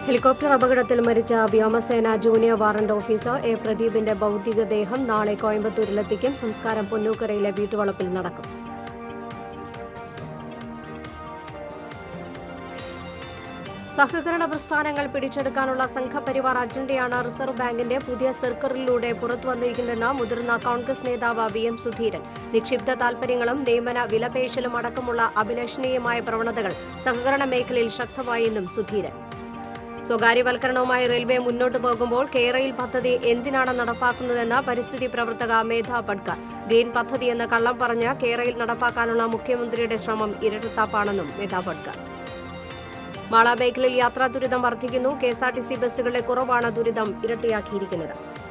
Helicopter അപകടത്തിൽ മരിച്ച വ്യോമസേന ജൂനിയർ വാറന്റ് ഓഫീസർ എ പ്രദീപിന്റെ ഭൗതികദേഹം നാളെ കോയമ്പത്തൂരിലെത്തിക്കും സംസ്കാരം പൊന്നൂക്കരയിലെ വീട്ടുവളപ്പിൽ നടക്കും സഹകരണ പ്രസ്ഥാനങ്ങൾ പിടിച്ചെടുക്കാനുള്ള സംഘപരിവാർ അജണ്ടയാണ് റിസർവ് ബാങ്കിന്റെ പുതിയ സർക്കിളിലൂടെ പുറത്തുവന്നിരിക്കുന്നതെന്ന് മുതിർന്ന കോൺഗ്രസ് നേതാവ് വി എം സുധീരൻ നിക്ഷിപ്ത താൽപര്യങ്ങളും നിയമന വിലപേശലും അടക്കമുള്ള അഭിലഷണീയമായ പ്രവണതകൾ സഹകരണ മേഖലയിൽ ശക്തമായെന്നും സുധീരൻ സ്വകാര്യവൽക്കരണവുമായി റെയിൽവേ മുന്നോട്ടു പോകുമ്പോൾ കേരയിൽ പദ്ധതി എന്തിനാണ് നടപ്പാക്കുന്നതെന്ന് പരിസ്ഥിതി പ്രവർത്തക മേധ പട്കർ ഗ്രീൻ പദ്ധതി എന്ന കള്ളം പറഞ്ഞ് കേരയിൽ നടപ്പാക്കാനുള്ള മുഖ്യമന്ത്രിയുടെ ശ്രമം ഇരട്ടത്താപ്പാണെന്നും മേധ പട്കർ മാള മേഖലയിൽ യാത്രാ ദുരിതം വർദ്ധിക്കുന്നു K S R T C ബസ്സുകളുടെ കുറവാണ് ദുരിതം ഇരട്ടിയാക്കിയിരിക്കുന്നത്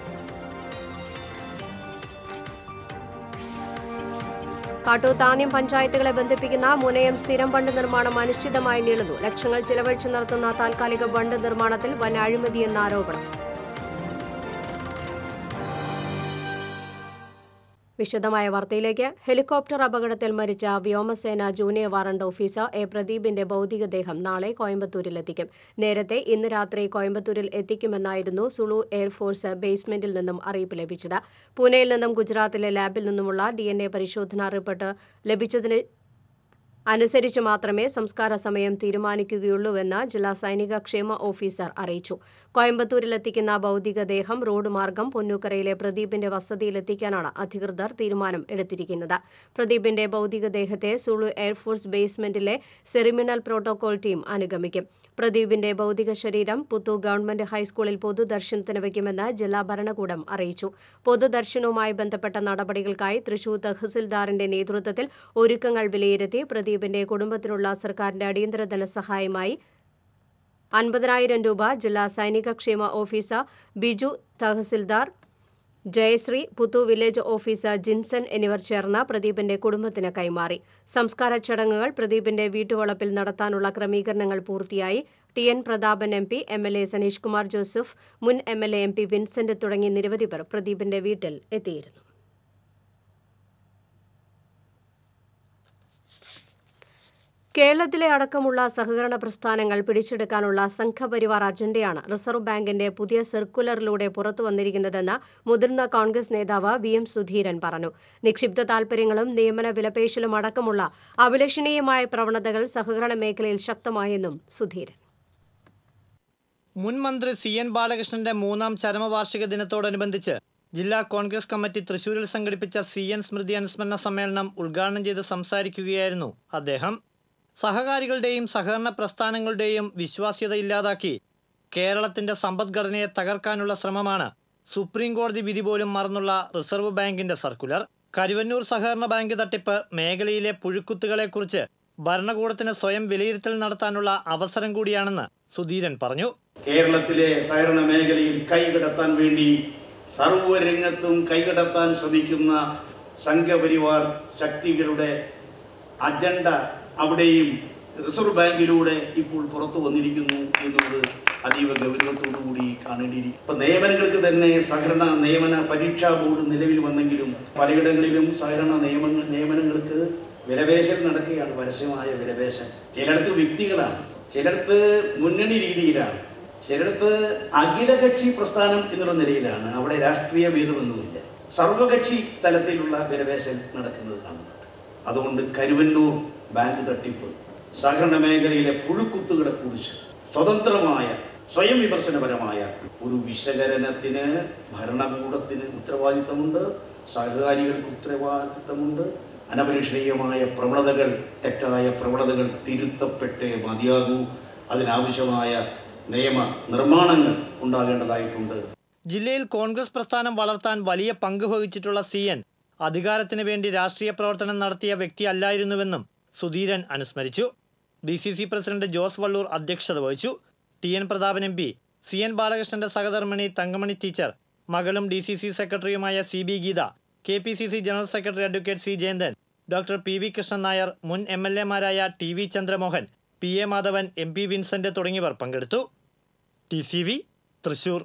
കാട്ടൂർ താന്യം പഞ്ചായത്തുകളെ ബന്ധിപ്പിക്കുന്ന മുനയം സ്ഥിരം ബണ്ട് നിർമ്മാണം അനിശ്ചിതമായി നീളുന്നു ലക്ഷങ്ങൾ ചിലവഴിച്ച് നടത്തുന്ന താൽക്കാലിക ബണ്ട് നിർമ്മാണത്തിൽ വൻ അഴിമതിയെന്ന ആരോപണം വിശദമായ വാർത്തയിലേക്ക് ഹെലികോപ്റ്റർ അപകടത്തിൽ മരിച്ച വ്യോമസേന ജൂനിയർ വാറണ്ട് ഓഫീസർ എ പ്രദീപിന്റെ ഭൗതികദേഹം നാളെ കോയമ്പത്തൂരിലെത്തിക്കും നേരത്തെ ഇന്ന് രാത്രി കോയമ്പത്തൂരിൽ എത്തിക്കുമെന്നായിരുന്നു സുളു എയർഫോഴ്സ് ബേസ്മെന്റിൽ നിന്നും അറിയിപ്പ് ലഭിച്ചത് പൂനെയിൽ നിന്നും ഗുജറാത്തിലെ ലാബിൽ നിന്നുമുള്ള ഡി എൻ എ പരിശോധനാ റിപ്പോർട്ട് ലഭിച്ചതിന് അനുസരിച്ച് മാത്രമേ സംസ്കാര സമയം തീരുമാനിക്കുകയുള്ളൂവെന്ന് ജില്ലാ സൈനിക ക്ഷേമ ഓഫീസർ അറിയിച്ചു കോയമ്പത്തൂരിലെത്തിക്കുന്ന ഭൗതികദേഹം റോഡ് മാർഗം പൊന്നൂക്കരയിലെ പ്രദീപിന്റെ വസതിയിലെത്തിക്കാനാണ് അധികൃതർ തീരുമാനം എടുത്തിരിക്കുന്നത് പ്രദീപിന്റെ ഭൗതികദേഹത്തെ സുളു എയർഫോഴ്സ് ബേസ്മെന്റിലെ സെറിമിനൽ പ്രോട്ടോകോൾ ടീം അനുഗമിക്കും പ്രദീപിന്റെ ഭൗതിക ശരീരം പുത്തൂർ ഗവൺമെന്റ് ഹൈസ്കൂളിൽ പൊതുദർശനത്തിന് വയ്ക്കുമെന്ന് ജില്ലാ ഭരണകൂടം അറിയിച്ചു പൊതുദർശനവുമായി ബന്ധപ്പെട്ട നടപടികൾക്കായി തൃശൂർ തഹസിൽദാറിന്റെ നേതൃത്വത്തിൽ ഒരുക്കങ്ങൾ വിലയിരുത്തി പ്രദീപിന്റെ കുടുംബത്തിനുള്ള സർക്കാരിന്റെ അടിയന്തര ധനസഹായമായി അൻപതിനായിരം രൂപ ജില്ലാ സൈനിക ക്ഷേമ ഓഫീസർ ബിജു തഹസിൽദാർ ജയശ്രീ പുത്തു വില്ലേജ് ഓഫീസർ ജിൻസൺ എന്നിവർ ചേർന്ന് പ്രദീപിന്റെ കുടുംബത്തിന് കൈമാറി സംസ്കാര ചടങ്ങുകൾ പ്രദീപിന്റെ വീട്ടുവളപ്പിൽ നടത്താനുള്ള ക്രമീകരണങ്ങൾ പൂർത്തിയായി T N Prathapan M P M L A Saneesh Kumar Joseph മുൻ M L A M P Vincent തുടങ്ങി നിരവധി പേർ പ്രദീപിന്റെ വീട്ടിൽ എത്തിയിരുന്നു കേരളത്തിലെ അടക്കമുള്ള സഹകരണ പ്രസ്ഥാനങ്ങൾ പിടിച്ചെടുക്കാനുള്ള സംഘപരിവാർ അജണ്ടയാണ് റിസർവ് ബാങ്കിന്റെ പുതിയ സർക്കുലറിലൂടെ പുറത്തുവന്നിരിക്കുന്നതെന്ന് മുതിർന്ന കോൺഗ്രസ് നേതാവ് വി എം സുധീരൻ പറഞ്ഞു നിക്ഷിപ്ത താൽപര്യങ്ങളും നിയമന വിലപേശലും അടക്കമുള്ള അഭിലഷണീയമായ പ്രവണതകൾ സഹകരണ മേഖലയിൽ ശക്തമായെന്നും സുധീരൻ മുൻ മന്ത്രി സി എൻ ബാലകൃഷ്ണന്റെ മൂന്നാം ചരമവാർഷിക ദിനത്തോടനുബന്ധിച്ച് ജില്ലാ കോൺഗ്രസ് കമ്മിറ്റി തൃശൂരിൽ സംഘടിപ്പിച്ച സി എൻ സ്മൃതി അനുസ്മരണ സമ്മേളനം ഉദ്ഘാടനം ചെയ്ത് സംസാരിക്കുകയായിരുന്നു അദ്ദേഹം സഹകാരികളുടെയും സഹകരണ പ്രസ്ഥാനങ്ങളുടെയും വിശ്വാസ്യത ഇല്ലാതാക്കി കേരളത്തിന്റെ സമ്പദ്ഘടനയെ തകർക്കാനുള്ള ശ്രമമാണ് സുപ്രീം കോടതി വിധി പോലും മറന്നുള്ള റിസർവ് ബാങ്കിന്റെ സർക്കുലർ കരുവന്നൂർ സഹകരണ ബാങ്ക് തട്ടിപ്പ് മേഖലയിലെ പുഴുക്കുത്തുകളെക്കുറിച്ച് ഭരണകൂടത്തിന് സ്വയം വിലയിരുത്തൽ നടത്താനുള്ള അവസരം കൂടിയാണെന്ന് സുധീരൻ പറഞ്ഞു കേരളത്തിലെ സഹകരണ മേഖലയിൽ കൈകടത്താൻ വേണ്ടി സർവ്വരംഗത്തും കൈകടത്താൻ ശ്രമിക്കുന്ന സംഘപരിവാർ ശക്തികളുടെ അജണ്ട അവിടെയും റിസർവ് ബാങ്കിലൂടെ ഇപ്പോൾ പുറത്തു വന്നിരിക്കുന്നു എന്നുള്ളത് അതീവ ഗൗരവത്തോടു കൂടി കാണേണ്ടിയിരിക്കും ഇപ്പൊ നിയമനങ്ങൾക്ക് തന്നെ സഹകരണ നിയമന പരീക്ഷാ ബോർഡ് നിലവിൽ വന്നെങ്കിലും പലയിടങ്ങളിലും സഹകരണ നിയമങ്ങൾ നിയമനങ്ങൾക്ക് വിലപേശൽ നടക്കുകയാണ് പരസ്യമായ വിലപേശൽ ചിലയിടത്ത് വ്യക്തികളാണ് ചിലയിടത്ത് മുന്നണി രീതിയിലാണ് ചിലയിടത്ത് അഖിലകക്ഷി പ്രസ്ഥാനം എന്നുള്ള നിലയിലാണ് അവിടെ രാഷ്ട്രീയ ഭേദമൊന്നുമില്ല സർവകക്ഷി തലത്തിലുള്ള വിലപേശൽ നടക്കുന്നത് കാണുന്നുണ്ട് അതുകൊണ്ട് കരുവന്നൂർ ബാങ്ക് തട്ടിപ്പ് സഹകരണ മേഖലയിലെ പുഴുക്കുത്തുകളെ കുറിച്ച് സ്വതന്ത്രമായ സ്വയം വിമർശനപരമായ ഒരു വിശകലനത്തിന് ഭരണകൂടത്തിന് ഉത്തരവാദിത്തമുണ്ട് സഹകാരികൾക്ക് ഉത്തരവാദിത്തമുണ്ട് അനപരീക്ഷണീയമായ പ്രവണതകൾ തെറ്റായ പ്രവണതകൾ തിരുത്തപ്പെട്ടേ മതിയാകൂ അതിനാവശ്യമായ നിയമ നിർമ്മാണങ്ങൾ ഉണ്ടാകേണ്ടതായിട്ടുണ്ട് ജില്ലയിൽ കോൺഗ്രസ് പ്രസ്ഥാനം വളർത്താൻ വലിയ പങ്ക് വഹിച്ചിട്ടുള്ള സി എൻ അധികാരത്തിന് വേണ്ടി രാഷ്ട്രീയ പ്രവർത്തനം നടത്തിയ വ്യക്തിയല്ലായിരുന്നുവെന്നും സുധീരൻ അനുസ്മരിച്ചു D C C president Jose Valloor അധ്യക്ഷത വഹിച്ചു T N Prathapan M P C N ബാലകൃഷ്ണന്റെ സഹധർമ്മിണി തങ്കമണി ടീച്ചർ മകളും ഡി സി സി സെക്രട്ടറിയുമായ C B Geetha K P C C general secretary advocate C Jayanthan doctor P V Krishnan Nair മുൻ എം എൽ എമാരായ T V Chandramohan P A Madhavan M P Vincent തുടങ്ങിയവർ പങ്കെടുത്തു T C V Thrissur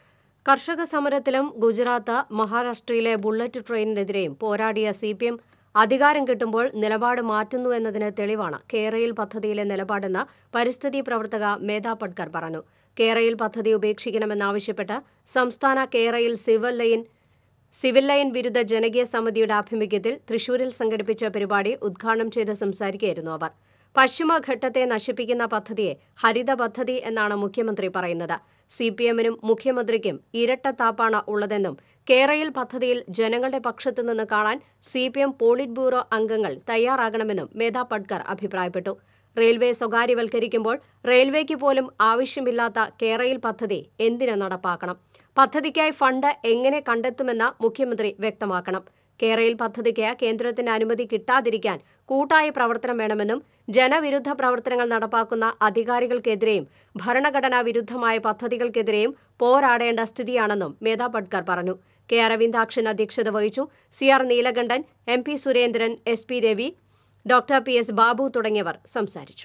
കർഷക സമരത്തിലും ഗുജറാത്ത് മഹാരാഷ്ട്രയിലെ ബുള്ളറ്റ് ട്രെയിനിനെതിരെയും പോരാടിയ സി പി എം അധികാരം കിട്ടുമ്പോൾ നിലപാട് മാറ്റുന്നു എന്നതിന് തെളിവാണ് കേരയിൽ പദ്ധതിയിലെ നിലപാടെന്ന് പരിസ്ഥിതി പ്രവർത്തക മേധാ പട്കർ പറഞ്ഞു കേരയിൽ പദ്ധതി ഉപേക്ഷിക്കണമെന്നാവശ്യപ്പെട്ട് സംസ്ഥാന കേരയിൽ സിവിൽ ലൈൻ സിവിൽ ലൈൻ വിരുദ്ധ ജനകീയ സമിതിയുടെ ആഭിമുഖ്യത്തിൽ തൃശൂരിൽ സംഘടിപ്പിച്ച പരിപാടി ഉദ്ഘാടനം ചെയ്ത് സംസാരിക്കുകയായിരുന്നു അവർ പശ്ചിമഘട്ടത്തെ നശിപ്പിക്കുന്ന പദ്ധതിയെ ഹരിത പദ്ധതി എന്നാണ് മുഖ്യമന്ത്രി പറയുന്നത് സി പി എമ്മിനും മുഖ്യമന്ത്രിക്കും ഇരട്ടത്താപ്പാണ് ഉള്ളതെന്നും കേരയിൽ പദ്ധതിയിൽ ജനങ്ങളുടെ പക്ഷത്തു നിന്ന് കാണാൻ C P M polit bureau അംഗങ്ങൾ തയ്യാറാകണമെന്നും മേധാ പട്കർ അഭിപ്രായപ്പെട്ടു റെയിൽവേ സ്വകാര്യവൽക്കരിക്കുമ്പോൾ റെയിൽവേക്ക് പോലും ആവശ്യമില്ലാത്ത കേരയിൽ പദ്ധതി എന്തിനു നടപ്പാക്കണം പദ്ധതിക്കായി ഫണ്ട് എങ്ങനെ കണ്ടെത്തുമെന്ന് മുഖ്യമന്ത്രി വ്യക്തമാക്കണം കേരയിൽ പദ്ധതിക്ക് കേന്ദ്രത്തിന്റെ അനുമതി കിട്ടാതിരിക്കാൻ കൂട്ടായ പ്രവർത്തനം വേണമെന്നും ജനവിരുദ്ധ പ്രവർത്തനങ്ങൾ നടപ്പാക്കുന്ന അധികാരികൾക്കെതിരെയും ഭരണഘടനാ വിരുദ്ധമായ പദ്ധതികൾക്കെതിരെയും പോരാടേണ്ട സ്ഥിതിയാണെന്നും മേധാ പട്കർ പറഞ്ഞു കെ അരവിന്ദാക്ഷൻ അധ്യക്ഷത വഹിച്ചു C R Neelakantan M P Surendran S P Ravi doctor P S Babu തുടങ്ങിയവർ സംസാരിച്ചു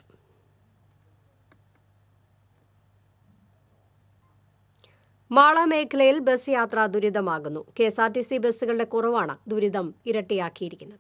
മാള മേഖലയിൽ ബസ് യാത്ര ദുരിതമാകുന്നു K S R T C ബസ്സുകളുടെ കുറവാണ് ദുരിതം ഇരട്ടിയാക്കിയിരിക്കുന്നത്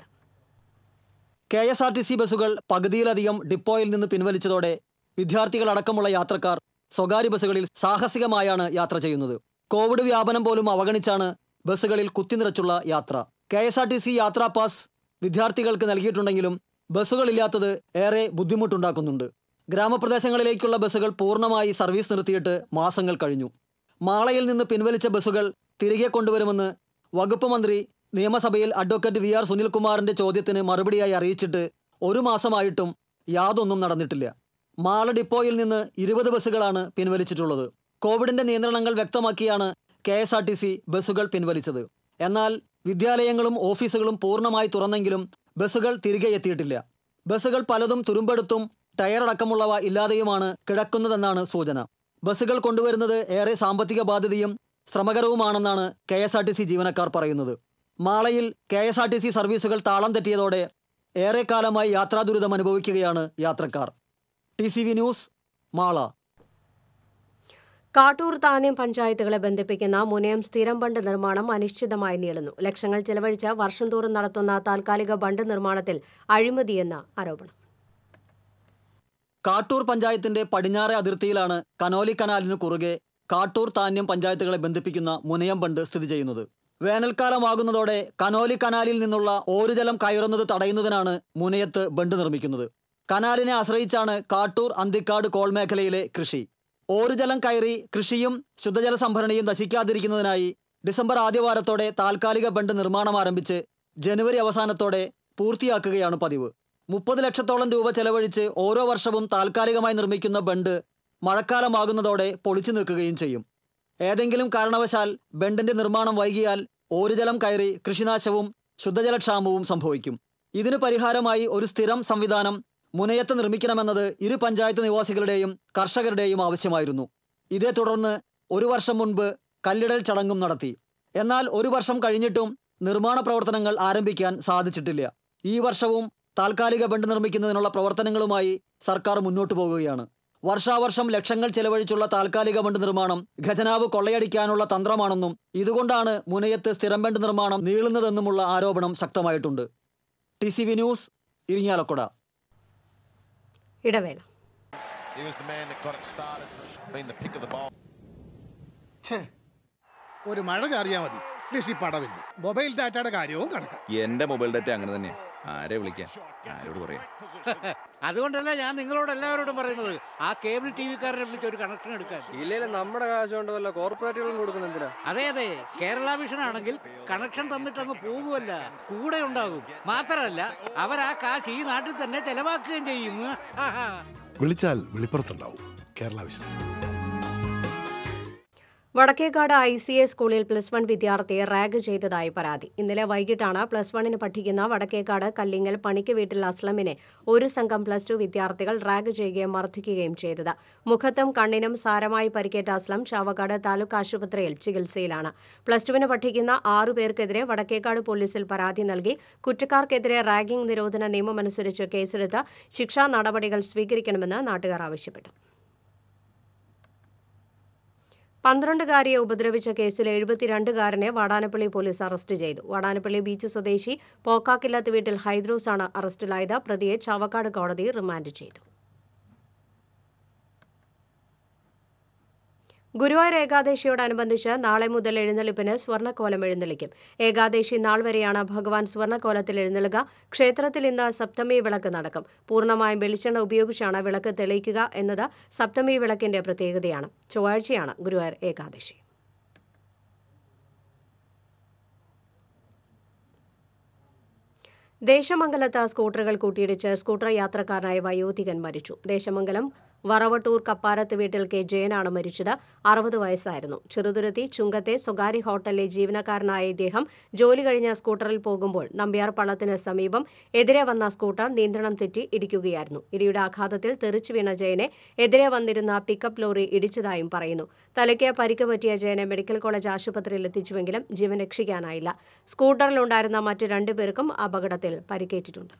K S R T C ബസ്സുകൾ പകുതിയിലധികം ഡിപ്പോയിൽ നിന്ന് പിൻവലിച്ചതോടെ വിദ്യാർത്ഥികളടക്കമുള്ള യാത്രക്കാർ സ്വകാര്യ ബസ്സുകളിൽ സാഹസികമായാണ് യാത്ര ചെയ്യുന്നത് കോവിഡ് വ്യാപനം പോലും അവഗണിച്ചാണ് ബസ്സുകളിൽ കുത്തിനിറച്ചുള്ള യാത്ര K S R T C യാത്രാ പാസ് വിദ്യാർത്ഥികൾക്ക് നൽകിയിട്ടുണ്ടെങ്കിലും ബസ്സുകളില്ലാത്തത് ഏറെ ബുദ്ധിമുട്ടുണ്ടാക്കുന്നുണ്ട് ഗ്രാമപ്രദേശങ്ങളിലേക്കുള്ള ബസ്സുകൾ പൂർണ്ണമായി സർവീസ് നിർത്തിയിട്ട് മാസങ്ങൾ കഴിഞ്ഞു മാളയിൽ നിന്ന് പിൻവലിച്ച ബസ്സുകൾ തിരികെ കൊണ്ടുവരുമെന്ന് വകുപ്പ് മന്ത്രി നിയമസഭയിൽ അഡ്വക്കേറ്റ് വി ആർ സുനിൽകുമാറിന്റെ ചോദ്യത്തിന് മറുപടിയായി അറിയിച്ചിട്ട് ഒരു മാസമായിട്ടും യാതൊന്നും നടന്നിട്ടില്ല മാള ഡിപ്പോയിൽ നിന്ന് ഇരുപത് ബസ്സുകളാണ് പിൻവലിച്ചിട്ടുള്ളത് കോവിഡിന്റെ നിയന്ത്രണങ്ങൾ വ്യക്തമാക്കിയാണ് K S R T C ബസ്സുകൾ പിൻവലിച്ചത് എന്നാൽ വിദ്യാലയങ്ങളും ഓഫീസുകളും പൂർണ്ണമായി തുറന്നെങ്കിലും ബസ്സുകൾ തിരികെ എത്തിയിട്ടില്ല ബസ്സുകൾ പലതും തുരുമ്പെടുത്തും ടയറടക്കമുള്ളവ ഇല്ലാതെയുമാണ് കിടക്കുന്നതെന്നാണ് സൂചന ബസ്സുകൾ കൊണ്ടുവരുന്നത് ഏറെ സാമ്പത്തിക ബാധ്യതയും ശ്രമകരവുമാണെന്നാണ് K S R T C ജീവനക്കാർ പറയുന്നത് മാളയിൽ K S R T C സർവീസുകൾ താളം തെറ്റിയതോടെ ഏറെക്കാലമായി യാത്രാ ദുരിതം അനുഭവിക്കുകയാണ് യാത്രക്കാർ T C V news Mala Kattoor Thanyam പഞ്ചായത്തുകളെ ബന്ധിപ്പിക്കുന്ന മുനയം സ്ഥിരം ബണ്ട് നിർമ്മാണം അനിശ്ചിതമായി നീളുന്നു ലക്ഷങ്ങൾ ചെലവഴിച്ച് വർഷം തോറും നടത്തുന്ന താൽക്കാലിക ബണ്ട് നിർമ്മാണത്തിൽ അഴിമതിയെന്ന ആരോപണം കാട്ടൂർ പഞ്ചായത്തിന്റെ പടിഞ്ഞാറെ അതിർത്തിയിലാണ് കനോലി കനാലിനു കുറുകെ കാട്ടൂർ താന്യം പഞ്ചായത്തുകളെ ബന്ധിപ്പിക്കുന്ന മുനയം ബണ്ട് സ്ഥിതി ചെയ്യുന്നത് വേനൽക്കാലമാകുന്നതോടെ കനോലി കനാലിൽ നിന്നുള്ള ഓരുജലം കയറുന്നത് തടയുന്നതിനാണ് മുനയത്ത് ബണ്ട് നിർമ്മിക്കുന്നത് കനാലിനെ ആശ്രയിച്ചാണ് കാട്ടൂർ അന്തിക്കാട് കോൾ മേഖലയിലെ കൃഷി ഓരുജലം കയറി കൃഷിയും ശുദ്ധജല സംഭരണിയും നശിക്കാതിരിക്കുന്നതിനായി ഡിസംബർ ആദ്യവാരത്തോടെ താൽക്കാലിക ബണ്ട് നിർമ്മാണം ആരംഭിച്ച് ജനുവരി അവസാനത്തോടെ പൂർത്തിയാക്കുകയാണ് പതിവ് മുപ്പത് ലക്ഷത്തോളം രൂപ ചെലവഴിച്ച് ഓരോ വർഷവും താൽക്കാലികമായി നിർമ്മിക്കുന്ന ബണ്ട് മഴക്കാലമാകുന്നതോടെ പൊളിച്ചു നിൽക്കുകയും ചെയ്യും ഏതെങ്കിലും കാരണവശാൽ ബണ്ടിന്റെ നിർമ്മാണം വൈകിയാൽ ഓരുജലം കയറി കൃഷിനാശവും ശുദ്ധജലക്ഷാമവും സംഭവിക്കും ഇതിന് പരിഹാരമായി ഒരു സ്ഥിരം സംവിധാനം മുനയത്ത് നിർമ്മിക്കണമെന്നത് ഇരു പഞ്ചായത്ത് നിവാസികളുടെയും കർഷകരുടെയും ആവശ്യമായിരുന്നു ഇതേ തുടർന്ന് ഒരു വർഷം മുൻപ് കല്ലിടൽ ചടങ്ങും നടത്തി എന്നാൽ ഒരു വർഷം കഴിഞ്ഞിട്ടും നിർമ്മാണ പ്രവർത്തനങ്ങൾ ആരംഭിക്കാൻ സാധിച്ചിട്ടില്ല ഈ വർഷവും താൽക്കാലിക ബണ്ട് നിർമ്മിക്കുന്നതിനുള്ള പ്രവർത്തനങ്ങളുമായി സർക്കാർ മുന്നോട്ടു പോകുകയാണ് വർഷാവർഷം ലക്ഷങ്ങൾ ചെലവഴിച്ചുള്ള താൽക്കാലിക ബണ്ട് നിർമ്മാണം ഖജനാവ് കൊള്ളയടിക്കാനുള്ള തന്ത്രമാണെന്നും ഇതുകൊണ്ടാണ് മുനയത്ത് സ്ഥിരം ബണ്ട് നിർമ്മാണം നീളുന്നതെന്നുമുള്ള ആരോപണം ശക്തമായിട്ടുണ്ട് T C V news Irinjalakuda ഇടവേള He was the man that got it started, been the pick of the bowl. ഛേ, ഒരു മഴ ചാറിയാ മതി കൃഷി പടവില്ല മൊബൈൽ ഡാറ്റയുടെ കാര്യവും കണക്കാം എന്റെ മൊബൈൽ ഡാറ്റ അങ്ങനെ തന്നെയാ ആരെ വിളിക്കാൻ ആരോട് പറയാം അതുകൊണ്ടല്ല ഞാൻ നിങ്ങളോട് എല്ലാവരോടും പറയുന്നത് ആ കേബിൾ ടി വിക്കാരനെ വിളിച്ച് ഒരു കണക്ഷൻ എടുക്കാൻ ഇല്ലേലും നമ്മുടെ കാശ് കൊണ്ട് വല്ല കോർപ്പറേറ്റുകളും കൊടുക്കുന്ന എന്തിനാ അതെ അതെ കേരള വിഷൻ ആണെങ്കിൽ കണക്ഷൻ തന്നിട്ട് അങ്ങ് പോകുമല്ല കൂടെ ഉണ്ടാകും മാത്രമല്ല അവർ ആ കാശ് ഈ നാട്ടിൽ തന്നെ ചെലവാക്കുകയും ചെയ്യും ആഹാ. വിളിച്ചാൽ വെളിപ്പുറത്തുണ്ടാവും Kerala vision Vadakkekad I C S സ്കൂളിൽ പ്ലസ് വൺ വിദ്യാർത്ഥിയെ റാഗ് ചെയ്തതായി പരാതി ഇന്നലെ വൈകിട്ടാണ് പ്ലസ് വണ്ണിന് പഠിക്കുന്ന വടക്കേക്കാട് കല്ലിങ്ങൽ പണിക്ക് വീട്ടിൽ അസ്ലമിനെ ഒരു സംഘം പ്ലസ് ടു വിദ്യാർത്ഥികൾ റാഗ് ചെയ്യുകയും മർദ്ദിക്കുകയും ചെയ്തത് മുഖത്തും കണ്ണിനും സാരമായി പരിക്കേറ്റ അസ്ലം ചാവക്കാട് താലൂക്ക് ആശുപത്രിയിൽ ചികിത്സയിലാണ് പ്ലസ് ടുവിന് പഠിക്കുന്ന ആറു പേർക്കെതിരെ വടക്കേക്കാട് പോലീസിൽ പരാതി നൽകി കുറ്റക്കാർക്കെതിരെ റാഗിംഗ് നിരോധന നിയമമനുസരിച്ച് കേസെടുത്ത് ശിക്ഷാ നടപടികൾ സ്വീകരിക്കണമെന്ന് നാട്ടുകാർ ആവശ്യപ്പെട്ടു പന്ത്രണ്ടുകാരിയെ ഉപദ്രവിച്ച കേസിൽ എഴുപത്തിരണ്ടുകാരനെ വാടാനപ്പള്ളി പോലീസ് അറസ്റ്റ് ചെയ്തു വാടാനപ്പള്ളി ബീച്ച് സ്വദേശി പോക്കാക്കില്ലാത്ത വീട്ടിൽ ഹൈദ്രോസാണ് അറസ്റ്റിലായത് പ്രതിയെ ചാവക്കാട് കോടതി റിമാൻഡ് ചെയ്തു ഗുരുവായൂർ ഏകാദശിയോടനുബന്ധിച്ച് നാളെ മുതൽ എഴുന്നള്ളിപ്പിന് സ്വർണ്ണക്കോലം എഴുന്നള്ളിക്കും ഏകാദശി നാൾ വരെയാണ് ഭഗവാൻ സ്വർണ്ണക്കോലത്തിൽ എഴുന്നള്ളുക ക്ഷേത്രത്തിൽ ഇന്ന് സപ്തമി വിളക്ക് നടക്കും പൂർണ്ണമായും വെളിച്ചെണ്ണ ഉപയോഗിച്ചാണ് വിളക്ക് തെളിയിക്കുക എന്നത് സപ്തമി വിളക്കിന്റെ പ്രത്യേകതയാണ് ചൊവ്വാഴ്ചയാണ് ഗുരുവായൂർ ഏകാദശി ദേശമംഗലത്ത് സ്കൂട്ടറുകൾ കൂട്ടിയിടിച്ച് സ്കൂട്ടർ യാത്രക്കാരനായ വയോധികൻ മരിച്ചു ദേശമംഗലം വറവട്ടൂർ കപ്പാരത്ത് വീട്ടിൽ കെ ജയനാണ് മരിച്ചത് അറുപത് വയസ്സായിരുന്നു ചെറുതുരുത്തി ചുങ്കത്തെ സ്വകാര്യ ഹോട്ടലിലെ ജീവനക്കാരനായ ഇദ്ദേഹം ജോലി കഴിഞ്ഞ സ്കൂട്ടറിൽ പോകുമ്പോൾ നമ്പ്യാർ പള്ളത്തിന് സമീപം എതിരെ വന്ന സ്കൂട്ടർ നിയന്ത്രണം തെറ്റി ഇടിക്കുകയായിരുന്നു ഇടിയുടെ ആഘാതത്തിൽ തെറിച്ചു വീണ ജയനെ എതിരെ വന്നിരുന്ന പിക്കപ്പ് ലോറി ഇടിച്ചതായും പറയുന്നു തലയ്ക്ക് പരിക്ക് പറ്റിയ ജയനെ മെഡിക്കൽ കോളേജ് ആശുപത്രിയിൽ എത്തിച്ചുവെങ്കിലും ജീവൻ രക്ഷിക്കാനായില്ല സ്കൂട്ടറിലുണ്ടായിരുന്ന മറ്റ് രണ്ടുപേർക്കും അപകടത്തിൽ പരിക്കേറ്റിട്ടുണ്ട്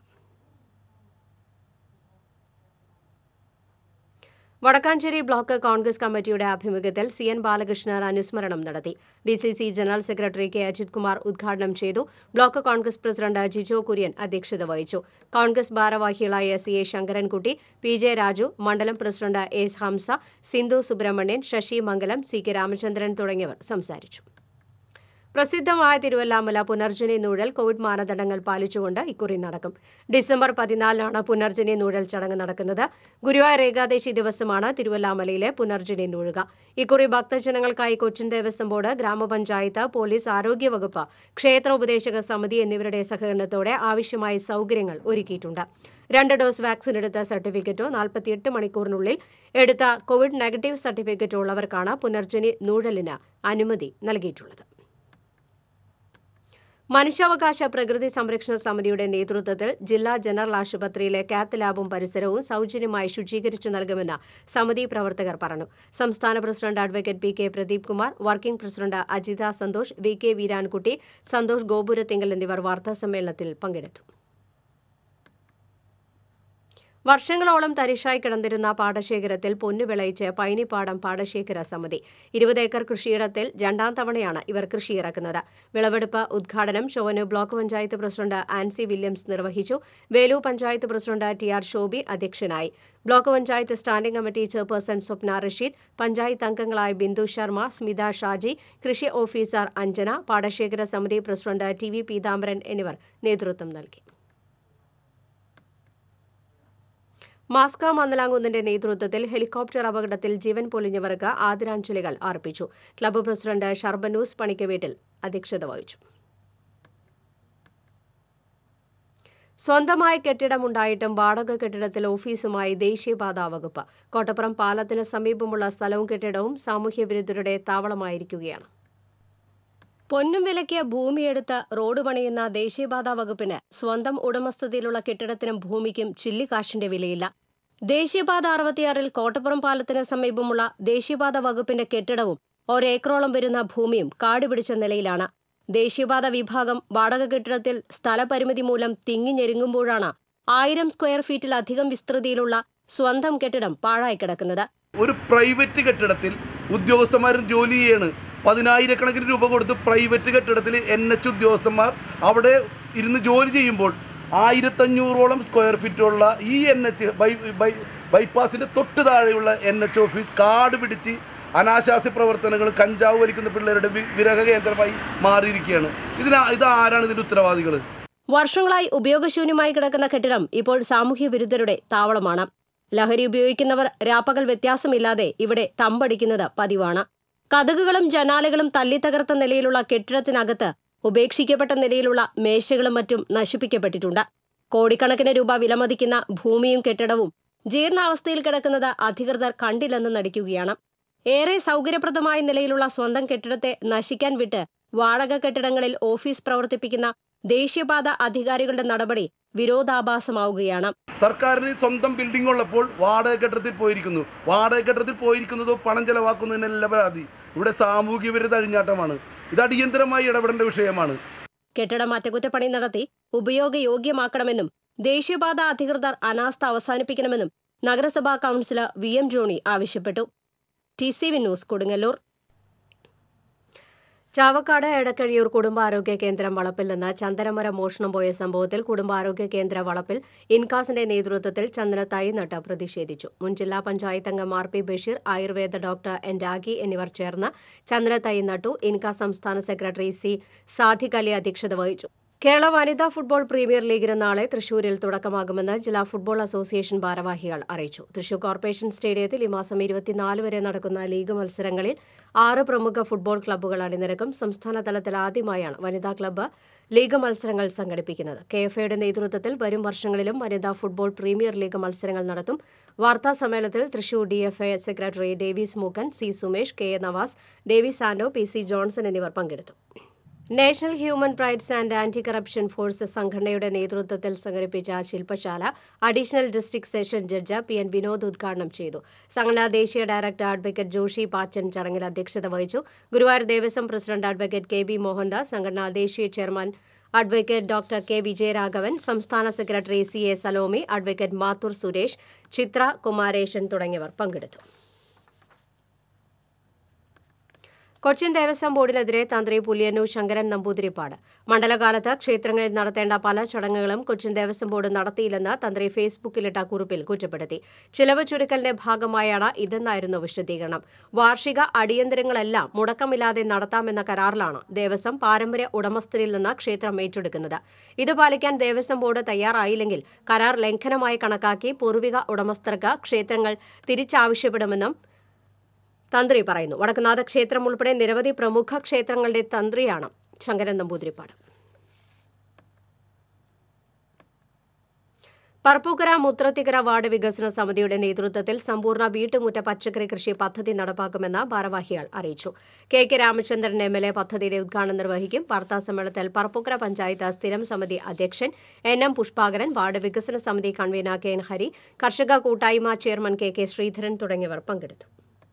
വടക്കാഞ്ചേരി ബ്ലോക്ക് കോൺഗ്രസ് കമ്മിറ്റിയുടെ ആഭിമുഖ്യത്തിൽ സി എൻ ബാലകൃഷ്ണൻ അനുസ്മരണം നടത്തി D C C general secretary K Ajith Kumar ഉദ്ഘാടനം ചെയ്തു ബ്ലോക്ക് കോൺഗ്രസ് പ്രസിഡന്റ് ജിജോ കുര്യൻ അധ്യക്ഷത വഹിച്ചു കോൺഗ്രസ് ഭാരവാഹികളായ C A Sankarankutty P J Raju മണ്ഡലം president S Hamsa Sindhu Subramanian Sasi Mangalam C K Ramachandran തുടങ്ങിയവർ സംസാരിച്ചു പ്രസിദ്ധമായ തിരുവല്ലാമല പുനർജനി നൂഴൽ കോവിഡ് മാനദണ്ഡങ്ങൾ പാലിച്ചുകൊണ്ട് ഇക്കുറി നടക്കും ഡിസംബർ പതിനാലിനാണ് പുനർജനി നൂഴൽ ചടങ്ങ് നടക്കുന്നത് ഗുരുവായൂർ ഏകാദശി ദിവസമാണ് തിരുവല്ലാമലയിലെ പുനർജനി നൂഴുക ഇക്കുറി ഭക്തജനങ്ങൾക്കായി കൊച്ചിൻ ദേവസ്വം ബോർഡ് ഗ്രാമപഞ്ചായത്ത് പോലീസ് ആരോഗ്യവകുപ്പ് ക്ഷേത്ര ഉപദേശക സമിതി എന്നിവരുടെ സഹകരണത്തോടെ ആവശ്യമായ സൗകര്യങ്ങൾ ഒരുക്കിയിട്ടുണ്ട് രണ്ട് ഡോസ് വാക്സിൻ എടുത്ത സർട്ടിഫിക്കറ്റോ നാൽപ്പത്തിയെട്ട് മണിക്കൂറിനുള്ളിൽ എടുത്ത കോവിഡ് നെഗറ്റീവ് സർട്ടിഫിക്കറ്റോ ഉള്ളവർക്കാണ് പുനർജനി നൂഴലിന് അനുമതി നൽകിയിട്ടുള്ളത് മനുഷ്യാവകാശ പ്രകൃതി സംരക്ഷണ സമിതിയുടെ നേതൃത്വത്തിൽ ജില്ലാ ജനറൽ ആശുപത്രിയിലെ കാത്ത് ലാബും പരിസരവും സൗജന്യമായി ശുചീകരിച്ചു നൽകുമെന്ന് സമിതി പ്രവർത്തകർ പറഞ്ഞു സംസ്ഥാന president advocate P K Pradeep Kumar working president Ajitha Santhosh V K Veerankutty Santhosh Gopurathinkal എന്നിവർ വാർത്താസമ്മേളനത്തിൽ പങ്കെടുത്തു വർഷങ്ങളോളം തരിശായി കിടന്നിരുന്ന പാടശേഖരത്തിൽ പൊന്നു വിളയിച്ച് പൈനിപ്പാടം പാടശേഖര സമിതി ഇരുപത് ഏക്കർ കൃഷിയിടത്തിൽ രണ്ടാം തവണയാണ് ഇവർ കൃഷിയിറക്കുന്നത് വിളവെടുപ്പ് ഉദ്ഘാടനം ചൊവ്വന് block panchayat president Ancy Williams നിർവഹിച്ചു വേലു panchayat president T R Shobi അധ്യക്ഷനായി block panchayat standing committee chairperson Swapna Rasheed panchayat അംഗങ്ങളായ ബിന്ദു ശർമ്മ സ്മിത ഷാജി കൃഷി ഓഫീസർ അഞ്ജന പാടശേഖര സമിതി പ്രസിഡന്റ് ടി വി പീതാംബരൻ എന്നിവർ നേതൃത്വം നൽകി മാസ്ക മന്നലാങ്കുന്നിന്റെ നേതൃത്വത്തിൽ ഹെലികോപ്റ്റർ അപകടത്തിൽ ജീവൻ പൊലിഞ്ഞവർക്ക് ആദരാഞ്ജലികൾ അർപ്പിച്ചു ക്ലബ്ബ് പ്രസിഡന്റ് ഷർബനൂസ് പണിക്ക് വീട്ടിൽ അധ്യക്ഷത വഹിച്ചു സ്വന്തമായ കെട്ടിടമുണ്ടായിട്ടും വാടക കെട്ടിടത്തിൽ ഓഫീസുമായി ദേശീയപാതാ വകുപ്പ് കോട്ടപ്പുറം പാലത്തിന് സമീപമുള്ള സ്ഥലവും കെട്ടിടവും സാമൂഹ്യവിരുദ്ധരുടെ താവളമായിരിക്കുകയാണ് പൊന്നും വിലയ്ക്ക് ഭൂമിയെടുത്ത് റോഡ് പണിയുന്ന ദേശീയപാതാ വകുപ്പിന് സ്വന്തം ഉടമസ്ഥതയിലുള്ള കെട്ടിടത്തിനും ഭൂമിക്കും ചില്ലിക്കാശിന്റെ വിലയില്ല ദേശീയപാത അറുപത്തിയാറിൽ കോട്ടപ്പുറം പാലത്തിന് സമീപമുള്ള ദേശീയപാത വകുപ്പിന്റെ കെട്ടിടവും ഒരേക്കറോളം വരുന്ന ഭൂമിയും കാടുപിടിച്ച നിലയിലാണ് ദേശീയപാത വിഭാഗം വാടക കെട്ടിടത്തിൽ സ്ഥലപരിമിതി മൂലം തിങ്ങിഞ്ഞെരുങ്ങുമ്പോഴാണ് ആയിരം സ്ക്വയർ ഫീറ്റിലധികം വിസ്തൃതിയിലുള്ള സ്വന്തം കെട്ടിടം പാഴായി കിടക്കുന്നത് ഒരു പ്രൈവറ്റ് കെട്ടിടത്തിൽ ഉദ്യോഗസ്ഥന്മാരും ജോലി ചെയ്യാണ് പതിനായിരക്കണക്കിന് രൂപ കൊടുത്ത് പ്രൈവറ്റ് കെട്ടിടത്തിൽ എൻ എച്ച് ഉദ്യോഗസ്ഥന്മാർ അവിടെ ഇരുന്ന് ജോലി ചെയ്യുമ്പോൾ ആയിരത്തഞ്ഞൂറോളം സ്ക്വയർ ഫീറ്റുള്ള ഈ എൻ എച്ച് ബൈ ബൈ ബൈപ്പാസിൻ്റെ തൊട്ട് താഴെയുള്ള എൻ എച്ച് ഓഫീസ് കാട് പിടിച്ച് അനാശാസ്യ പ്രവർത്തനങ്ങൾ കഞ്ചാവ് വലിക്കുന്ന പിള്ളേരുടെ വി- വിരഹ കേന്ദ്രമായി മാറിയിരിക്കുകയാണ് ഇതിന് ഇതാരാണ് ഇതിൻ്റെ ഉത്തരവാദികൾ വർഷങ്ങളായി ഉപയോഗശൂന്യമായി കിടക്കുന്ന കെട്ടിടം ഇപ്പോൾ സാമൂഹ്യ വിരുദ്ധരുടെ താവളമാണ് ലഹരി ഉപയോഗിക്കുന്നവർ രാപ്പകൽ വ്യത്യാസമില്ലാതെ ഇവിടെ തമ്പടിക്കുന്നത് പതിവാണ് കതകുകളും ജനാലകളും തല്ലിത്തകർത്ത നിലയിലുള്ള കെട്ടിടത്തിനകത്ത് ഉപേക്ഷിക്കപ്പെട്ട നിലയിലുള്ള മേശകളും മറ്റും നശിപ്പിക്കപ്പെട്ടിട്ടുണ്ട് കോടിക്കണക്കിന് രൂപ വിലമതിക്കുന്ന ഭൂമിയും കെട്ടിടവും ജീർണാവസ്ഥയിൽ കിടക്കുന്നത് അധികൃതർ കണ്ടില്ലെന്ന് നടിക്കുകയാണ് ഏറെ സൗകര്യപ്രദമായ നിലയിലുള്ള സ്വന്തം കെട്ടിടത്തെ നശിക്കാൻ വിട്ട് വാടക കെട്ടിടങ്ങളിൽ ഓഫീസ് പ്രവർത്തിപ്പിക്കുന്ന ദേശീയപാത അധികാരികളുടെ നടപടി വിരോധാഭാസമാവുകയാണ് സർക്കാരിന് സ്വന്തം ബിൽഡിംഗ് ഉള്ളപ്പോൾ വാടക കെട്ടിടത്തിൽ പോയിരിക്കുന്നു വാടക കെട്ടിടത്തിൽ പോയിരിക്കുന്നതോ പണം ചെലവാക്കുന്നതിനല്ല പരാതി ഇവിടെ സാമൂഹ്യ വിരുദ്ധ അഴിഞ്ഞാട്ടമാണ് ഇത് അടിയന്തരമായി ഇടപെടേണ്ട വിഷയമാണ് കെട്ടിടം അറ്റകുറ്റപ്പണി നടത്തി ഉപയോഗയോഗ്യമാക്കണമെന്നും ദേശീയപാത അധികൃതർ അനാസ്ഥ അവസാനിപ്പിക്കണമെന്നും നഗരസഭാ കൗൺസിലർ വി എം ജോണി ആവശ്യപ്പെട്ടു T C V news Kodungallur Chavakkad Edakkazhiyur കുടുംബാരോഗ്യ കേന്ദ്രം വളപ്പിൽ നിന്ന് ചന്ദനമര മോഷണം പോയ സംഭവത്തിൽ കുടുംബാരോഗ്യ കേന്ദ്ര വളപ്പിൽ ഇൻകാസിന്റെ നേതൃത്വത്തിൽ ചന്ദനത്തായി നട്ട് പ്രതിഷേധിച്ചു മുൻ ജില്ലാ പഞ്ചായത്ത് അംഗം R P Basheer Ayurveda doctor N Ragi എന്നിവർ ചേർന്ന് ചന്ദനത്തായി നട്ടു ഇൻകാസ് സംസ്ഥാന സെക്രട്ടറി സി സാദിഖ് അലി അധ്യക്ഷത വഹിച്ചു കേരള വനിതാ ഫുട്ബോൾ പ്രീമിയർ ലീഗിന് നാളെ തൃശൂരിൽ തുടക്കമാകുമെന്ന് ജില്ലാ ഫുട്ബോൾ അസോസിയേഷൻ ഭാരവാഹികൾ അറിയിച്ചു തൃശൂർ കോർപ്പറേഷൻ സ്റ്റേഡിയത്തിൽ ഈ മാസം ഇരുപത്തിനാല് വരെ നടക്കുന്ന ലീഗ് മത്സരങ്ങളിൽ ആറ് പ്രമുഖ ഫുട്ബോൾ ക്ലബ്ബുകൾ അണിനിരക്കും സംസ്ഥാന തലത്തിൽ ആദ്യമായാണ് വനിതാ ക്ലബ്ബ് ലീഗ് മത്സരങ്ങൾ സംഘടിപ്പിക്കുന്നത് കെ എഫ് എയുടെ നേതൃത്വത്തിൽ വരും വർഷങ്ങളിലും വനിതാ ഫുട്ബോൾ പ്രീമിയർ ലീഗ് മത്സരങ്ങൾ നടത്തും വാർത്താ സമ്മേളനത്തിൽ Thrissur D F A secretary Davis Mookkan C Sumesh K A Navas Davis Ando P C Johnson എന്നിവർ പങ്കെടുത്തു national human rights and anti corruption force സംഘടനയുടെ നേതൃത്വത്തിൽ സംഘടിപ്പിച്ച ശില്പശാല additional district session judge P N Vinod ഉദ്ഘാടനം ചെയ്തു സംഘടനാ ദേശീയ ഡയറക്ടർ അഡ്വക്കേറ്റ് ജോഷി പാച്ചൻ ചടങ്ങിൽ അധ്യക്ഷത വഹിച്ചു Guruvayur Devaswom president advocate K B Mohandas സംഘടനാ ദേശീയ chairman advocate doctor K Vijayaraghavan സംസ്ഥാന secretary C A Salomi advocate Mathur Suresh Chithra Kumaresan തുടങ്ങിയവർ പങ്കെടുത്തു കൊച്ചിൻ ദേവസ്വം ബോർഡിനെതിരെ തന്ത്രി പുലിയന്നൂർ ശങ്കരൻ നമ്പൂതിരിപ്പാട് മണ്ഡലകാലത്ത് ക്ഷേത്രങ്ങളിൽ നടത്തേണ്ട പല ചടങ്ങുകളും കൊച്ചിൻ ദേവസ്വം ബോർഡ് നടത്തിയില്ലെന്ന് തന്ത്രി ഫേസ്ബുക്കിലിട്ട കുറിപ്പിൽ കുറ്റപ്പെടുത്തി ചിലവ് ചുരുക്കലിന്റെ ഭാഗമായാണ് ഇതെന്നായിരുന്നു വിശദീകരണം വാർഷിക അടിയന്തരങ്ങളെല്ലാം മുടക്കമില്ലാതെ നടത്താമെന്ന കരാറിലാണ് ദേവസ്വം പാരമ്പര്യ ഉടമസ്ഥരിൽ നിന്ന് ക്ഷേത്രം ഏറ്റെടുക്കുന്നത് ഇത് പാലിക്കാൻ ദേവസ്വം ബോർഡ് തയ്യാറായില്ലെങ്കിൽ കരാർ ലംഘനമായി കണക്കാക്കി പൂർവിക ഉടമസ്ഥർക്ക് ക്ഷേത്രങ്ങൾ തിരിച്ചാവശ്യപ്പെടുമെന്നും തന്ത്രി പറയുന്നു വടക്കുനാഥ ക്ഷേത്രം ഉൾപ്പെടെ നിരവധി പ്രമുഖ ക്ഷേത്രങ്ങളുടെ തന്ത്രിയാണ് ശങ്കരൻ നമ്പൂതിരിപ്പാട് പറപ്പൂക്കര മുത്രത്തിക്കര വാർഡ് വികസന സമിതിയുടെ നേതൃത്വത്തിൽ സമ്പൂർണ്ണ വീട്ടുമുറ്റ പച്ചക്കറി കൃഷി പദ്ധതി നടപ്പാക്കുമെന്ന് ഭാരവാഹികൾ അറിയിച്ചു K K Ramachandran M L A പദ്ധതിയുടെ ഉദ്ഘാടനം നിർവഹിക്കും വാർത്താ സമ്മേളനത്തിൽ പറപ്പൂക്കര പഞ്ചായത്ത് സ്ഥിരം സമിതി അധ്യക്ഷൻ എൻ എം പുഷ്പാകരൻ വാർഡ് വികസന സമിതി കൺവീനർ കെ എൻ ഹരി കർഷക കൂട്ടായ്മ ചെയർമാൻ കെ കെ ശ്രീധരൻ തുടങ്ങിയവർ പങ്കെടുത്തു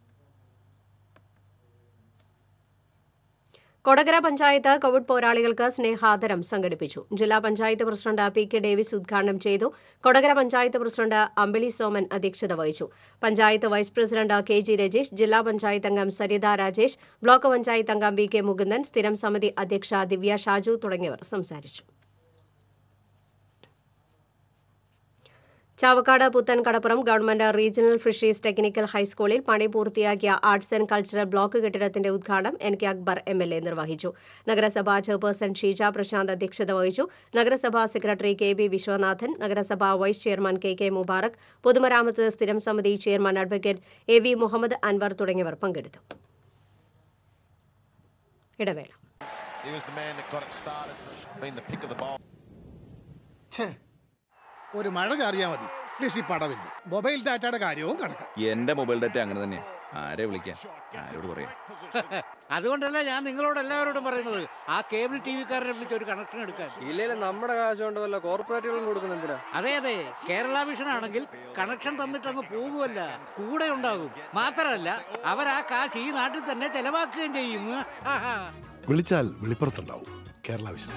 കൊടകര പഞ്ചായത്ത് കോവിഡ് പോരാളികൾക്ക് സ്നേഹാദരം സംഘടിപ്പിച്ചു ജില്ലാ panchayat president P K Davis ഉദ്ഘാടനം ചെയ്തു കൊടകര പഞ്ചായത്ത് പ്രസിഡന്റ് അമ്പിളി സോമൻ അധ്യക്ഷത വഹിച്ചു panchayat vice president K G Rajesh ജില്ലാ പഞ്ചായത്ത് അംഗം സരിത രാജേഷ് ബ്ലോക്ക് പഞ്ചായത്ത് അംഗം വി കെ മുകുന്ദൻ സ്ഥിരം സമിതി അധ്യക്ഷ ദിവ്യ ഷാജു തുടങ്ങിയവർ സംസാരിച്ചു Chavakkad Puthan Kadappuram government regional fisheries technical ഹൈസ്കൂളിൽ പണി പൂർത്തിയാക്കിയ ആർട്സ് ആൻഡ് കൾച്ചറൽ ബ്ലോക്ക് കെട്ടിടത്തിന്റെ ഉദ്ഘാടനം N K Akbar M L A നിർവഹിച്ചു നഗരസഭാ ചെയർപേഴ്സൺ ഷീജ പ്രശാന്ത് അധ്യക്ഷത വഹിച്ചു നഗരസഭാ സെക്രട്ടറി കെ ബി വിശ്വനാഥൻ നഗരസഭാ vice chairman K K Mubarak പൊതുമരാമത്ത് സ്ഥിരം സമിതി chairman advocate A V Muhammad Anwar തുടങ്ങിയവർ പങ്കെടുത്തു ഇടവേള He was the man that got it started, been the pick of the bowl. ഛേ ഒരു മഴ ചാറിയാ മതി കൃഷി പടവില്ല മൊബൈൽ ഡാറ്റയുടെ കാര്യവും കണക്കാം എന്റെ മൊബൈൽ ഡാറ്റ അങ്ങനെ തന്നെയാ ആരെ വിളിക്കാൻ ആരോട് പറയാം അതുകൊണ്ടല്ല ഞാൻ നിങ്ങളോട് എല്ലാവരോടും പറയുന്നത് ആ കേബിൾ ടി വിക്കാരനെ വിളിച്ച് ഒരു കണക്ഷൻ എടുക്കാൻ ഇല്ലേലും നമ്മുടെ കാശ് കൊണ്ട് വല്ല കോർപ്പറേറ്റുകളും കൊടുക്കുന്ന എന്തിനാ അതെ അതെ കേരള വിഷൻ ആണെങ്കിൽ കണക്ഷൻ തന്നിട്ട് അങ്ങ് പോകുമല്ല കൂടെ ഉണ്ടാകും മാത്രമല്ല അവർ ആ കാശ് ഈ നാട്ടിൽ തന്നെ ചെലവാക്കുകയും ചെയ്യും ആഹാ. വിളിച്ചാൽ വെളിപ്പുറത്തുണ്ടാവും കേരള വിഷൻ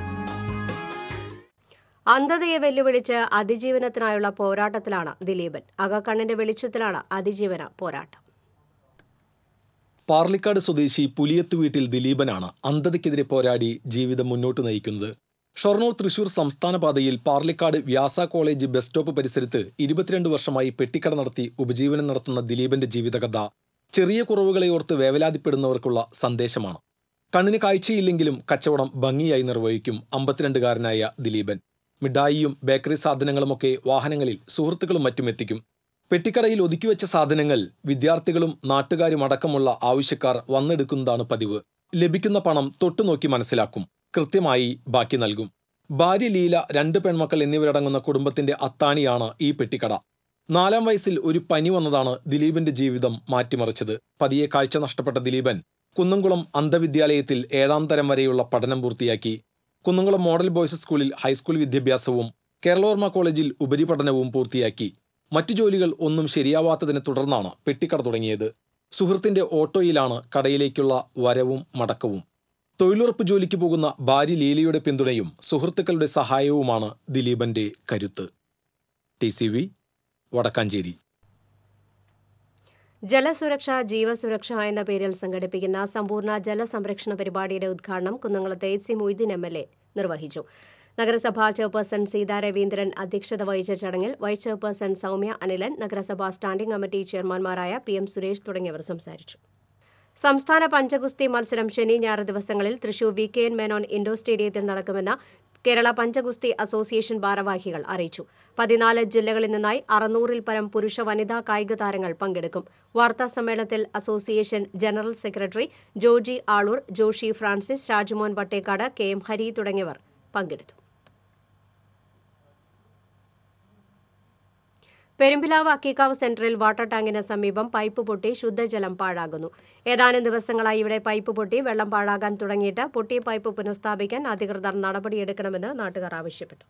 അന്ധതയെ വെല്ലുവിളിച്ച് അതിജീവനത്തിനായുള്ള പോരാട്ടത്തിലാണ് ദിലീപൻ അകക്കണ്ണിന്റെ വെളിച്ചത്തിലാണ് അതിജീവന പോരാട്ടം പാർലിക്കാട് സ്വദേശി പുലിയത്ത് വീട്ടിൽ ദിലീപനാണ് അന്ധതയ്ക്കെതിരെ പോരാടി ജീവിതം മുന്നോട്ട് നയിക്കുന്നത് ഷൊർണൂർ തൃശൂർ സംസ്ഥാന പാതയിൽ Parlikad Vyasa college bus stop പരിസരത്ത് ഇരുപത്തിരണ്ട് വർഷമായി പെട്ടിക്കട നടത്തി ഉപജീവനം നടത്തുന്ന ദിലീപന്റെ ജീവിതകഥ ചെറിയ കുറവുകളെ ഓർത്ത് വേവലാതിപ്പെടുന്നവർക്കുള്ള സന്ദേശമാണ് കണ്ണിന് കാഴ്ചയില്ലെങ്കിലും കച്ചവടം ഭംഗിയായി നിർവഹിക്കും അമ്പത്തിരണ്ടുകാരനായ ദിലീപൻ മിഠായിയും ബേക്കറി സാധനങ്ങളുമൊക്കെ വാഹനങ്ങളിൽ സുഹൃത്തുക്കളും മറ്റും എത്തിക്കും പെട്ടിക്കടയിൽ ഒതുക്കിവെച്ച സാധനങ്ങൾ വിദ്യാർത്ഥികളും നാട്ടുകാരും അടക്കമുള്ള ആവശ്യക്കാർ വന്നെടുക്കുന്നതാണ് പതിവ് ലഭിക്കുന്ന പണം തൊട്ടുനോക്കി മനസ്സിലാക്കും കൃത്യമായി ബാക്കി നൽകും ഭാര്യ ലീല രണ്ട് പെൺമക്കൾ എന്നിവരടങ്ങുന്ന കുടുംബത്തിന്റെ അത്താണിയാണ് ഈ പെട്ടിക്കട നാലാം വയസ്സിൽ ഒരു പനി വന്നതാണ് ദിലീപിന്റെ ജീവിതം മാറ്റിമറിച്ചത് പതിയെ കാഴ്ച നഷ്ടപ്പെട്ട ദിലീപൻ കുന്നംകുളം അന്ധവിദ്യാലയത്തിൽ ഏഴാം തരം വരെയുള്ള പഠനം പൂർത്തിയാക്കി കുന്നംകുളം മോഡൽ ബോയ്സ് സ്കൂളിൽ ഹൈസ്കൂൾ വിദ്യാഭ്യാസവും കേരളവർമ്മ കോളേജിൽ ഉപരിപഠനവും പൂർത്തിയാക്കി മറ്റു ജോലികൾ ഒന്നും ശരിയാവാത്തതിനെ തുടർന്നാണ് പെട്ടിക്കട തുടങ്ങിയത് സുഹൃത്തിന്റെ ഓട്ടോയിലാണ് കടയിലേക്കുള്ള വരവും മടക്കവും തൊഴിലുറപ്പ് ജോലിക്ക് പോകുന്ന ഭാര്യ ലീലയുടെ പിന്തുണയും സുഹൃത്തുക്കളുടെ സഹായവുമാണ് ദിലീപന്റെ കരുത്ത് ടി സി വി വടക്കാഞ്ചേരി ജലസുരക്ഷ ജീവസുരക്ഷ എന്ന പേരിൽ സംഘടിപ്പിക്കുന്ന സമ്പൂർണ്ണ ജലസംരക്ഷണ പരിപാടിയുടെ ഉദ്ഘാടനം കുന്നംകുളത്ത് A C Moideen M L A നിർവഹിച്ചു നഗരസഭാ ചെയർപേഴ്സൺ സീതാ രവീന്ദ്രൻ അധ്യക്ഷത വഹിച്ച ചടങ്ങിൽ വൈസ് ചെയർപേഴ്സൺ സൗമ്യ അനിലൻ നഗരസഭാ സ്റ്റാൻഡിംഗ് കമ്മിറ്റി ചെയർമാൻമാരായ പി എം സുരേഷ് തുടങ്ങിയവർ സംസാരിച്ചു സംസ്ഥാന പഞ്ചഗുസ്തി മത്സരം ശനി ഞായർ ദിവസങ്ങളിൽ Thrissur V K N Menon indoor സ്റ്റേഡിയത്തിൽ നടക്കുമെന്ന് കേരള പഞ്ചഗുസ്തി അസോസിയേഷൻ ഭാരവാഹികൾ അറിയിച്ചു പതിനാല് ജില്ലകളിൽ നിന്നായി അറുന്നൂറിൽ പരം പുരുഷ വനിതാ കായിക താരങ്ങൾ പങ്കെടുക്കും വാർത്താ സമ്മേളനത്തിൽ association general secretary Joji Aloor Joshy Francis Shajumon Vattekkad K M Hari തുടങ്ങിയവർ പങ്കെടുത്തു പെരുമ്പിലാവ് അക്കിക്കാവ് സെന്ററിൽ വാട്ടർ ടാങ്കിന് സമീപം പൈപ്പ് പൊട്ടി ശുദ്ധജലം പാഴാകുന്നു ഏതാനും ദിവസങ്ങളായി ഇവിടെ പൈപ്പ് പൊട്ടി വെള്ളം പാഴാകാൻ തുടങ്ങിയിട്ട് പൊട്ടിയ പൈപ്പ് പുനഃസ്ഥാപിക്കാൻ അധികൃതർ നടപടിയെടുക്കണമെന്ന് നാട്ടുകാർ ആവശ്യപ്പെട്ടു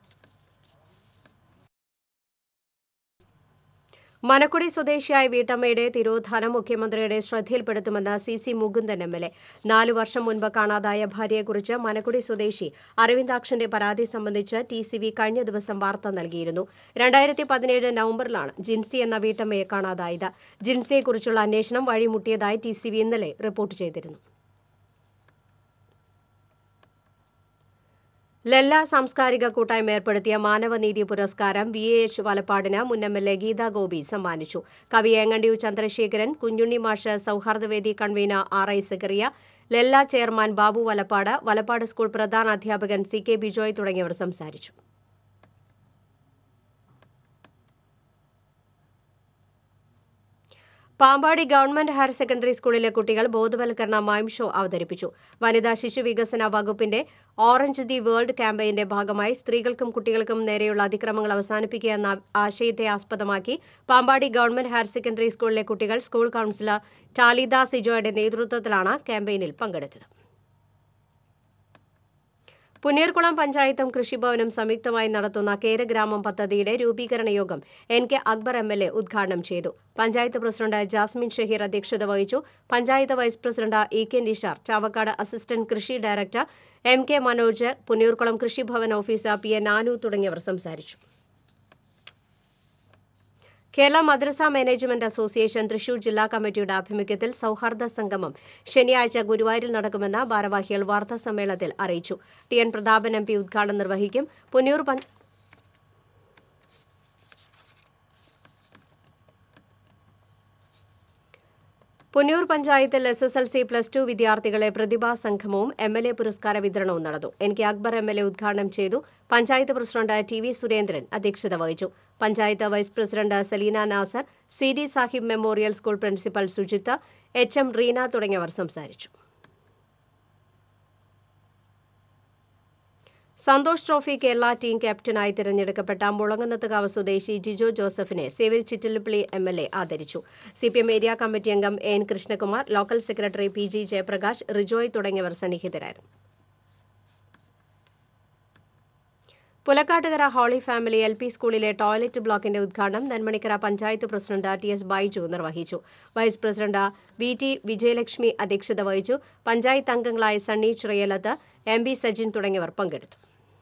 മനക്കുടി സ്വദേശിയായ വീട്ടമ്മയുടെ തിരോധാനം മുഖ്യമന്ത്രിയുടെ ശ്രദ്ധയിൽപ്പെടുത്തുമെന്ന് C C Mukundan M L A നാലു വർഷം മുൻപ് കാണാതായ ഭാര്യയെക്കുറിച്ച് മനക്കുടി സ്വദേശി അരവിന്ദാക്ഷന്റെ പരാതി സംബന്ധിച്ച് ടി സി വി കഴിഞ്ഞ ദിവസം വാർത്ത നൽകിയിരുന്നു രണ്ടായിരത്തി പതിനേഴ് നവംബറിലാണ് ജിൻസി എന്ന വീട്ടമ്മയെ കാണാതായത് ജിൻസിയെക്കുറിച്ചുള്ള അന്വേഷണം വഴിമുട്ടിയതായി ടി സി വി ഇന്നലെ റിപ്പോർട്ട് ചെയ്തിരുന്നു ലല്ല സാംസ്കാരിക കൂട്ടായ്മ ഏർപ്പെടുത്തിയ മാനവനീതി പുരസ്കാരം വി എ എച്ച് വലപ്പാടിന് മുൻ M L A Geetha Gopi സമ്മാനിച്ചു കവി ഏങ്ങണ്ടിയു ചന്ദ്രശേഖരൻ കുഞ്ഞുണ്ണി മാഷ് സൌഹാർദ്ദവേദി കൺവീനർ ആർ ഐ സക്കറിയ ലല്ല ചെയർമാൻ ബാബു വലപ്പാട് വലപ്പാട് സ്കൂൾ പ്രധാന അധ്യാപകൻ സി കെ ബിജോയ് തുടങ്ങിയവർ സംസാരിച്ചു പാമ്പാടി ഗവൺമെന്റ് ഹയർ സെക്കൻഡറി സ്കൂളിലെ കുട്ടികൾ ബോധവൽക്കരണ മൈം ഷോ അവതരിപ്പിച്ചു വനിതാ ശിശു വികസന വകുപ്പിന്റെ ഓറഞ്ച് ദി വേൾഡ് ക്യാമ്പയിന്റെ ഭാഗമായി സ്ത്രീകൾക്കും കുട്ടികൾക്കും നേരെയുള്ള അതിക്രമങ്ങൾ അവസാനിപ്പിക്കുക എന്ന ആശയത്തെ ആസ്പദമാക്കി പാമ്പാടി ഗവൺമെന്റ് ഹയർ സെക്കൻഡറി സ്കൂളിലെ കുട്ടികൾ സ്കൂൾ കൌൺസിലർ ടാലിദ സിജോയുടെ നേതൃത്വത്തിലാണ് ക്യാമ്പയിനിൽ പങ്കെടുത്തത് പുന്നീർകുളം പഞ്ചായത്തും കൃഷിഭവനും സംയുക്തമായി നടത്തുന്ന കേരഗ്രാമം പദ്ധതിയുടെ രൂപീകരണ യോഗം N K Akbar M L A ഉദ്ഘാടനം ചെയ്തു പഞ്ചായത്ത് പ്രസിഡന്റ് ജാസ്മിൻ ഷഹീർ അധ്യക്ഷത വഹിച്ചു panchayat vice president E K Nishar Chavakkad assistant കൃഷി director M K Manoj Punnayurkulam കൃഷിഭവൻ ഓഫീസർ പി എ നാനു തുടങ്ങിയവർ സംസാരിച്ചു കേരള മദ്രസ മാനേജ്മെന്റ് അസോസിയേഷൻ തൃശൂർ ജില്ലാ കമ്മിറ്റിയുടെ ആഭിമുഖ്യത്തിൽ സൌഹാർദ്ദ സംഗമം ശനിയാഴ്ച ഗുരുവായൂരിൽ നടക്കുമെന്ന് ഭാരവാഹികൾ വാർത്താ സമ്മേളനത്തിൽ അറിയിച്ചു T N Prathapan M P ഉദ്ഘാടനം നിർവഹിക്കും പുന്നൂർ പഞ്ച പുന്നൂർ പഞ്ചായത്തിൽ S S L C plus two വിദ്യാർത്ഥികളെ പ്രതിഭാ സംഗമവും എം എൽ എ പുരസ്കാര വിതരണവും നടന്നു N K Akbar M L A ഉദ്ഘാടനം ചെയ്തു panchayat president T V Surendran അധ്യക്ഷത വഹിച്ചു panchayat vice president Saleena Nasar C D Sahib memorial school principal Sujith H M Reena തുടങ്ങിയവർ സംസാരിച്ചു സന്തോഷ് ട്രോഫി കേരള ടീം ക്യാപ്റ്റനായി തിരഞ്ഞെടുക്കപ്പെട്ട മുളങ്ങന്നത്തുകാവ് സ്വദേശി ജിജോ ജോസഫിനെ Xavier Chittilappilly M L A ആദരിച്ചു C P M area committee അംഗം N Krishnakumar local secretary P G Jayaprakash Rijoy തുടങ്ങിയവർ സന്നിഹിതരായിരുന്നു Pulakkattukara holy family L P സ്കൂളിലെ ടോയ്ലറ്റ് ബ്ലോക്കിന്റെ ഉദ്ഘാടനം Nenmanikkara panchayat president T S Baiju നിർവഹിച്ചു vice president V T Vijayalakshmi അധ്യക്ഷത വഹിച്ചു പഞ്ചായത്ത് അംഗങ്ങളായ Sunny Chirayalath M B Sajin തുടങ്ങിയവർ പങ്കെടുത്തു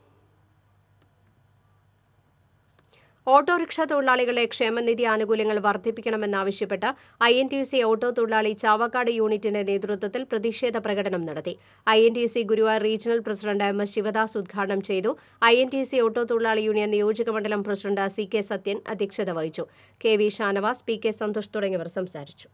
ഓട്ടോറിക്ഷ തൊഴിലാളികളെ ക്ഷേമനിധി ആനുകൂല്യങ്ങൾ വർദ്ധിപ്പിക്കണമെന്നാവശ്യപ്പെട്ട് I N T C auto തൊഴിലാളി ചാവക്കാട് യൂണിറ്റിന്റെ നേതൃത്വത്തിൽ പ്രതിഷേധ പ്രകടനം നടത്തി I N T C Guruvayur regional president M S Sivadas ഉദ്ഘാടനം ചെയ്തു I N T C auto തൊഴിലാളി യൂണിയൻ നിയോജക മണ്ഡലം പ്രസിഡന്റ് സി കെ സത്യൻ അധ്യക്ഷത വഹിച്ചു K V Shanavas P K Santhosh തുടങ്ങിയവർ സംസാരിച്ചു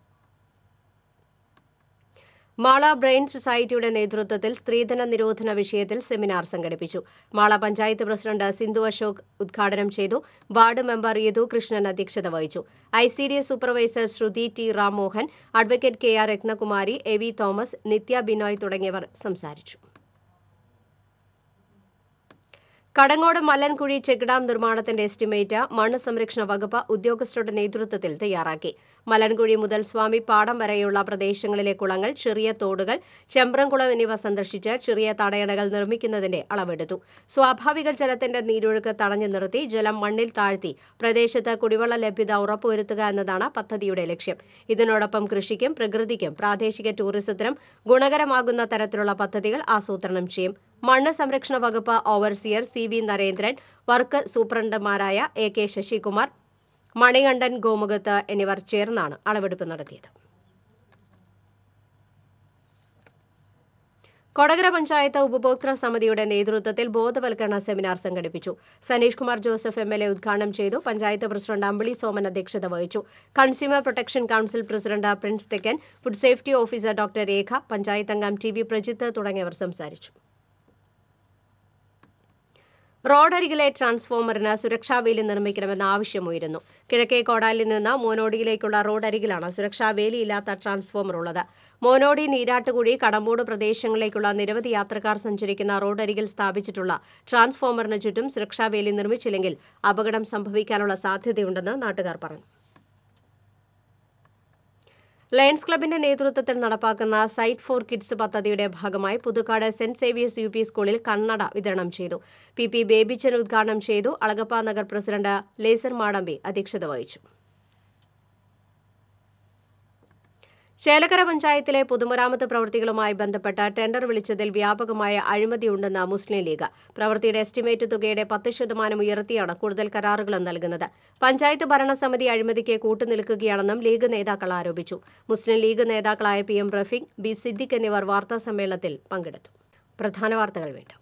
മാള ബ്രെയിൻ സൊസൈറ്റിയുടെ നേതൃത്വത്തിൽ സ്ത്രീധന നിരോധന വിഷയത്തിൽ സെമിനാർ സംഘടിപ്പിച്ചു മാള പഞ്ചായത്ത് പ്രസിഡന്റ് സിന്ധു അശോക് ഉദ്ഘാടനം ചെയ്തു വാർഡ് മെമ്പർ യദു കൃഷ്ണൻ അധ്യക്ഷത വഹിച്ചു I C D S supervisor Sruthi T Rammohan advocate K R Rathnakumari A V Thomas Nithya Binoy തുടങ്ങിയവർ സംസാരിച്ചു കടങ്ങോട് മല്ലൻകുഴി ചെക്ക് ഡാം നിർമ്മാണത്തിന്റെ എസ്റ്റിമേറ്റ് മണ്ണ് സംരക്ഷണ വകുപ്പ് ഉദ്യോഗസ്ഥരുടെ നേതൃത്വത്തിൽ തയ്യാറാക്കി മലൻകുഴി മുതൽ സ്വാമി പാടം വരെയുള്ള പ്രദേശങ്ങളിലെ കുളങ്ങൾ ചെറിയ തോടുകൾ ചെമ്പ്രംകുളം എന്നിവ സന്ദർശിച്ച് ചെറിയ തടയണകൾ നിർമ്മിക്കുന്നതിന്റെ അളവെടുത്തു സ്വാഭാവിക ജലത്തിന്റെ നീരൊഴുക്ക് തടഞ്ഞു നിർത്തി ജലം മണ്ണിൽ താഴ്ത്തി പ്രദേശത്ത് കുടിവെള്ള ലഭ്യത ഉറപ്പുവരുത്തുക എന്നതാണ് പദ്ധതിയുടെ ലക്ഷ്യം ഇതിനോടൊപ്പം കൃഷിക്കും പ്രകൃതിക്കും പ്രാദേശിക ടൂറിസത്തിനും ഗുണകരമാകുന്ന തരത്തിലുള്ള പദ്ധതികൾ ആസൂത്രണം ചെയ്യും മണ്ണ് സംരക്ഷണ വകുപ്പ് overseer C V Narendran work സൂപ്രണ്ടന്മാരായ എ കെ ശശികുമാർ മണികണ്ഠൻ ഗോമുഖത്ത് എന്നിവർ ചേർന്നാണ് അളവെടുപ്പ് നടത്തിയത് കൊടകര പഞ്ചായത്ത് ഉപഭോക്തൃ സമിതിയുടെ നേതൃത്വത്തിൽ ബോധവൽക്കരണ സെമിനാർ സംഘടിപ്പിച്ചു Saneesh Kumar Joseph M L A ഉദ്ഘാടനം ചെയ്തു പഞ്ചായത്ത് പ്രസിഡന്റ് അമ്പിളി സോമൻ അധ്യക്ഷത വഹിച്ചു consumer protection council president Prince Thekkan food safety officer doctor Rekha panchayat അംഗം ടി വി പ്രജിത്ത് തുടങ്ങിയവർ സംസാരിച്ചു റോഡരികിലെ ട്രാൻസ്ഫോമറിന് സുരക്ഷാ വേലി നിർമ്മിക്കണമെന്ന ആവശ്യമുയരുന്നു കിഴക്കേ കോടാലിൽ നിന്ന് മോനോഡിയിലേക്കുള്ള റോഡരികിലാണ് സുരക്ഷാ വേലിയില്ലാത്ത ട്രാൻസ്ഫോമർ ഉള്ളത് മോനോഡി നീരാട്ടുകുഴി കടമ്പൂട് പ്രദേശങ്ങളിലേക്കുള്ള നിരവധി യാത്രക്കാർ സഞ്ചരിക്കുന്ന റോഡരികിൽ സ്ഥാപിച്ചിട്ടുള്ള ട്രാൻസ്ഫോമറിന് ചുറ്റും സുരക്ഷാ വേലി നിർമ്മിച്ചില്ലെങ്കിൽ അപകടം സംഭവിക്കാനുള്ള സാധ്യതയുണ്ടെന്ന് നാട്ടുകാർ പറഞ്ഞു ലയൺസ് ക്ലബിന്റെ നേതൃത്വത്തിൽ നടപ്പാക്കുന്ന സൈറ്റ് ഫോർ കിഡ്സ് പദ്ധതിയുടെ ഭാഗമായി Puthukkad saint Xavier's U P സ്കൂളിൽ കണ്ണട വിതരണം ചെയ്തു പി പി ബേബിച്ചൻ ഉദ്ഘാടനം ചെയ്തു അളഗപ്പ നഗർ പ്രസിഡന്റ് ലേസർ മാടമ്പി അധ്യക്ഷത വഹിച്ചു ചേലക്കര പഞ്ചായത്തിലെ പൊതുമരാമത്ത് പ്രവൃത്തികളുമായി ബന്ധപ്പെട്ട ടെൻഡർ വിളിച്ചതിൽ വ്യാപകമായ അഴിമതിയുണ്ടെന്ന് മുസ്ലിം ലീഗ് പ്രവൃത്തിയുടെ എസ്റ്റിമേറ്റ് തുകയുടെ പത്ത് ശതമാനം ഉയർത്തിയാണ് കൂടുതൽ കരാറുകളും നൽകുന്നത് പഞ്ചായത്ത് ഭരണസമിതി അഴിമതിക്ക് കൂട്ടുനിൽക്കുകയാണെന്നും ലീഗ് നേതാക്കൾ ആരോപിച്ചു മുസ്ലിം ലീഗ് നേതാക്കളായ P M Rafeeq B Siddique എന്നിവർ വാർത്താസമ്മേളനത്തിൽ പങ്കെടുത്തു പ്രധാന വാർത്തകൾ വീണ്ടും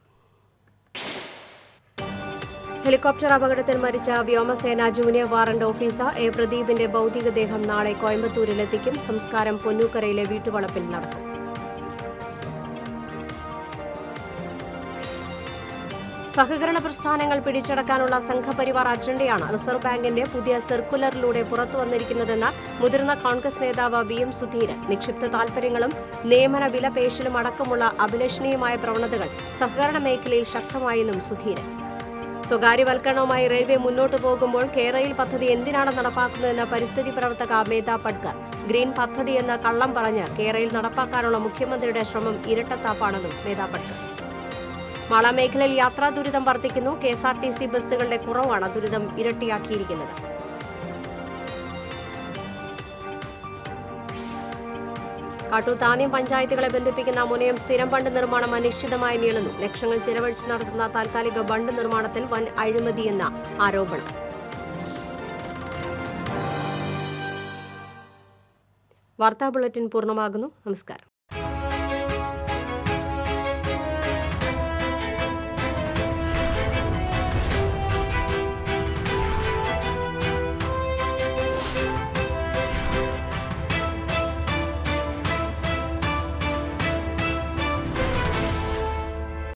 ഹെലികോപ്റ്റർ അപകടത്തിൽ മരിച്ച വ്യോമസേന ജൂനിയർ വാറന്റ് ഓഫീസർ എ പ്രദീപിന്റെ ഭൗതികദേഹം നാളെ കോയമ്പത്തൂരിലെത്തിക്കും സംസ്കാരം പൊന്നൂക്കരയിലെ വീട്ടുവളപ്പിൽ നടക്കും സഹകരണ പ്രസ്ഥാനങ്ങൾ പിടിച്ചടക്കാനുള്ള സംഘപരിവാർ അജണ്ടയാണ് റിസർവ് ബാങ്കിന്റെ പുതിയ സർക്കുലറിലൂടെ പുറത്തുവന്നിരിക്കുന്നതെന്ന് മുതിർന്ന കോൺഗ്രസ് നേതാവ് വി എം സുധീരൻ നിക്ഷിപ്ത താൽപര്യങ്ങളും നിയമന വിലപേശലും അടക്കമുള്ള അഭിലഷണീയമായ പ്രവണതകൾ സഹകരണ മേഖലയിൽ ശക്തമായെന്നും സുധീരൻ സ്വകാര്യവൽക്കരണവുമായി റെയിൽവേ മുന്നോട്ടു പോകുമ്പോൾ കേരയിൽ പദ്ധതി എന്തിനാണ് നടപ്പാക്കുന്നതെന്ന് പരിസ്ഥിതി പ്രവർത്തക മേധ പട്കർ ഗ്രീൻ പദ്ധതി എന്ന കള്ളം പറഞ്ഞ് കേരയിൽ നടപ്പാക്കാനുള്ള മുഖ്യമന്ത്രിയുടെ ശ്രമം ഇരട്ടത്താപ്പാണെന്നും മേധ പട്കർ മാള മേഖലയിൽ യാത്രാ ദുരിതം വർദ്ധിക്കുന്നു K S R T C ബസ്സുകളുടെ കുറവാണ് ദുരിതം ഇരട്ടിയാക്കിയിരിക്കുന്നത് കാട്ടൂത്താന്യം പഞ്ചായത്തുകളെ ബന്ധിപ്പിക്കുന്ന മുനയം സ്ഥിരം ബണ്ട് നിർമ്മാണം അനിശ്ചിതമായി നീളുന്നു ലക്ഷങ്ങൾ ചിലവഴിച്ച് നടത്തുന്ന താൽക്കാലിക ബണ്ട് നിർമ്മാണത്തിൽ വൻ അഴിമതിയെന്ന ആരോപണം വാർത്താ ബുള്ളറ്റിൻ പൂർണ്ണമാകുന്നു നമസ്കാരം